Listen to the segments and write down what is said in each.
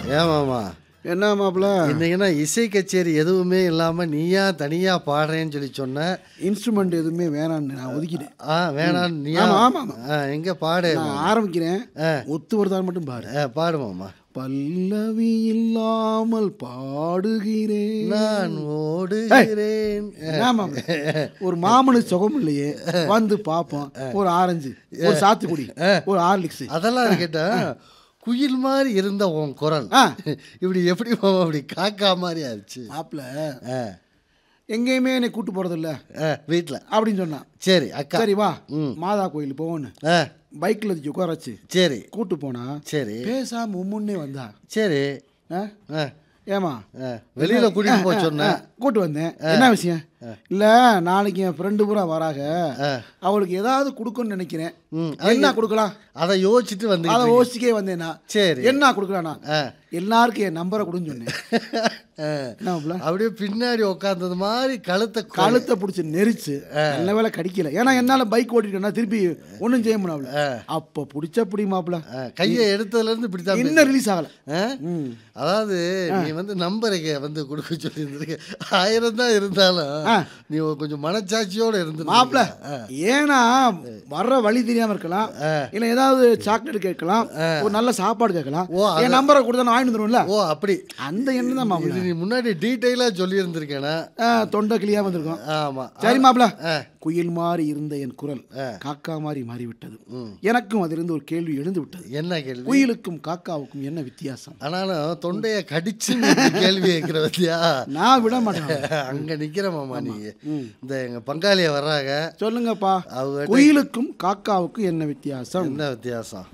ஏமாமா என்ன மாப்பிள இன்னைக்குன்னா இசை கச்சேரி எதுவுமே இல்லாம நீயா தனியா பாடுறேன்னு சொல்லி சொன்ன இன்ஸ்ட்ருமெண்ட் எதுவுமே வேணான்னு நான் ஒதுக்கிட்டேன் ஆ வேணாம் நீயா ஆமா, ஆமா, ஆமா. ஆ, எங்க பாடு நான் ஆரம்பிக்கிறேன் ஒத்து வருதான்னு மட்டும் பாரு ஆ, பாடுமாமா பல்லவி இல்லாமல் பாடுகிறேன் நான் ஓடுகிறேன் என்ன மாப்பிள? ஒரு மாமனுக்கு சுகம் இல்லையே வந்து பார்ப்போம் ஒரு ஆரஞ்சு ஒரு சாத்துக்குடி ஒரு ஹார்லிக்ஸ் அதெல்லாம் இருக்கட்டும் குயில் மாதிரி இருந்த உன் குரல் ஆ. இப்படி எப்படி மாமா அப்படி காக்கா மாதிரி ஆச்சு மாப்பிள ஆ, எங்கேயுமே என்னை கூட்டு போறது இல்ல ஆ, வீட்ல அப்படின்னு சொன்னான் சரி அக்கா சரி வா மாதா கோயில் போவோன்னு ஆ, பைக்கில் வச்சு உட்கார வச்சு சரி கூட்டு போனா சரி பேசாம உம்முன்னே வந்தா சரி ஆ? ஆ, ஏமா ஆ, வெளியில கூட்டிட்டு போக சொன்னேன் கூட்டு வந்தேன் என்ன விஷயம் இல்ல நாளைக்கு என் ஃப்ரெண்டு பூரா வராக அவளுக்கு ஏதாவது கொடுக்கணும்னு நினைக்கிறேன் ம், என்ன கொடுக்கலாம் அதை யோசிச்சுட்டு வந்து அதை யோசிக்கே வந்தேனா சரி என்ன கொடுக்கலாம்னா ஆ. எல்லாருக்கும் என் நம்பரை கொடுன்னு சொன்னேன் ஆ, என்ன மாப்பிள? அப்படியே பின்னாடி உட்காந்தது மாதிரி கழுத்தை கு- கழுத்தை பிடிச்சி நெரிச்சு நல்ல வேலை கடிக்கல ஏன்னா என்னால பைக் ஓட்டிட்டேன்னா திருப்பி ஒன்றும் செய்ய முடியல அப்ப பிடிச்ச பிடி மாப்பிள ஆ, கையை எடுத்ததுல இருந்து இப்படித்தான் இன்னும் ரிலீஸ் ஆகல ஆ? அதாவது நீ வந்து நம்பருக்கு வந்து கொடுக்க சொல்லி இருந்திருக்க ஆயிரம் தான் இருந்தாலும் நீ ஒரு கொஞ்சம் மனச்சாட்சியோட இருந்து மாப்பிள ஏன்னா வர்ற வழி தெரியாம இருக்கலாம் இல்ல ஏதாவது சாக்லேட் கேட்கலாம் ஒரு நல்ல சாப்பாடு கேட்கலாம் ஓ, என் நம்பரை கொடுத்தா நான் வாங்கிட்டு வந்துருவேன்ல ஓ அப்படி அந்த எண்ணம் தான் மாப்பிள இது நீ முன்னாடி டீட்டெயிலா சொல்லி இருந்திருக்கேனா ஆ, தொண்டை கிளியா வந்திருக்கோம் ஆமா சரி மாப்பிள ஆ. குயில் மாதிரி இருந்த என் குரல் காக்கா மாதிரி மாறிவிட்டது எனக்கும் அதிலிருந்து ஒரு கேள்வி எழுந்து விட்டது என்ன கேள்வி குயிலுக்கும் காக்காவுக்கும் என்ன வித்தியாசம் ஆனாலும் தொண்டைய கடிச்சு நீ இப்படி கேள்வி கேட்கிற பத்தியா நான் விட மாட்டேன் அங்க நிக்கிற மாமா நீ இந்த எங்க பங்காளிய வர்றாங்க சொல்லுங்கப்பா அவங்க குயிலுக்கும் காக்காவுக்கும் என்ன வித்தியாசம் என்ன வித்தியாசம்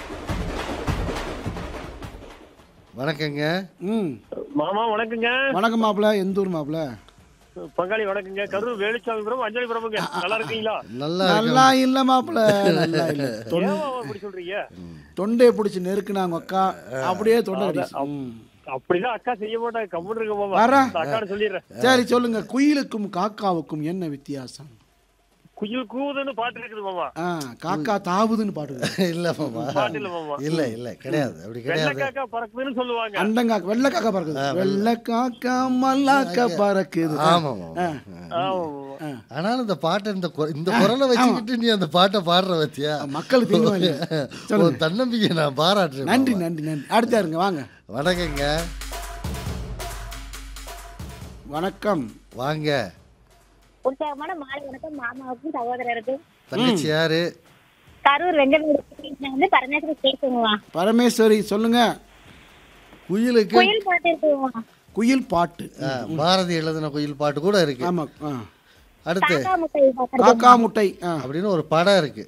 வணக்கங்க ம் மாமா வணக்கங்க வணக்கம் மாப்பிள எந்த ஊர் மாப்பிள பங்காளி வணக்கங்க கரூர் வேலுச்சாமிபுரம் அஞ்சலிபுரமுங்க நல்லா இருக்கீங்களா நல்லா நல்லா இல்ல மாப்பிள நல்லா இல்ல தொண்டை ஏன் மாமா இப்படி சொல்றீங்க தொண்டையை பிடிச்சி நெருக்குனாங்க அக்கா அப்படியே தொண்டை கடிச்சு. ம். அப்படிதான் அக்கா செய்ய மாட்டாங்க கம்முன்னு இருக்க மாமா வரேன். இந்த அக்கான்னு சொல்லிடுறேன் சரி சொல்லுங்க குயிலுக்கும் காக்காவுக்கும் என்ன வித்தியாசம் குயில் கூவுதுன்னு பாட்டு இருக்குது மாமா ஆ காக்கா தாவுதுன்னு பாடுது இல்ல மாமா பாட்டு இல்ல மாமா இல்ல இல்ல கிடையாது அப்படி வெள்ளை கிடையாது காக்கா பறக்குதுன்னு சொல்லுவாங்க அண்டங்காக்க வெள்ளை காக்கா பறக்குது வெள்ளை காக்கா மல்லாக்கா பறக்குது ஆமா மாமா ஆமா மாமா. ஆனாலும் இந்த பாட்டை இந்த குர- இந்த குரலை வச்சுக்கிட்டு நீ அந்த பாட்டை பாடுற பத்தியா மக்களுக்கு தெரியுமா இல்லையா? ஒரு தன்னம்பிக்கை நான் பாராட்டுறேன் நன்றி நன்றி நன்றி அடுத்தா இருங்க வாங்க வணக்கங்க வணக்கம் வாங்க உற்சாகமான மாலை வணக்கம் மாமாவுக்கும் சகோதரருக்கும் தங்கச்சி யாரு கரூர் வெங்கடேஷ் வந்து பரமேஸ்வரி பேசுங்கம்மா பரமேஸ்வரி சொல்லுங்க குயிலுக்கு கோயில் பாட்டு இருக்குங்கம்மா குயில் பாட்டு ஆ, பாரதி எழுதின குயில் பாட்டு கூட இருக்கு ஆமா ஆ. அடுத்து காக்கா முட்டை பாட்டு காக்கா முட்டை ஆ அப்படின்னு ஒரு படம் இருக்கு